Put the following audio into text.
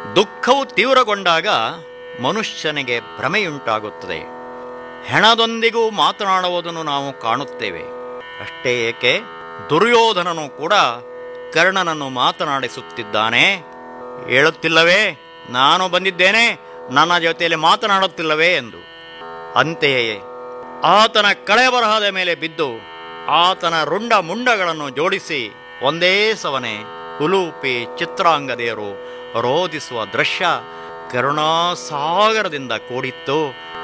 ದುಃಖವು ತೀವ್ರಗೊಂಡಾಗ ಮನುಷ್ಯನಿಗೆ ಭ್ರಮೆಯುಂಟಾಗುತ್ತದೆ ಹೆಣದೊಂದಿಗೂ ಮಾತನಾಡುವುದನ್ನು ನಾವು ಕಾಣುತ್ತೇವೆ ಅಷ್ಟೇ ಏಕೆ ದುರ್ಯೋಧನನು ಕೂಡ ಕರ್ಣನನ್ನು ಮಾತನಾಡಿಸುತ್ತಿದ್ದಾನೆ ಹೇಳುತ್ತಿಲ್ಲವೇ ನಾನು ಬಂದಿದ್ದೇನೆ ನನ್ನ ಜೊತೆಯಲ್ಲಿ ಮಾತನಾಡುತ್ತಿಲ್ಲವೇ ಎಂದು ಅಂತೆಯೇ ಆತನ ಕಳೆ ಬರಹದ ಮೇಲೆ ಬಿದ್ದು ಆತನ ರುಂಡ ಮುಂಡಗಳನ್ನು ಜೋಡಿಸಿ ಒಂದೇ ಸವನೆ ಉಲೂಪಿ ಚಿತ್ರಾಂಗದೆಯರು ರೋಧಿಸುವ ದೃಶ್ಯ ಕರುಣಾಸಾಗರದಿಂದ ಕೂಡಿತ್ತು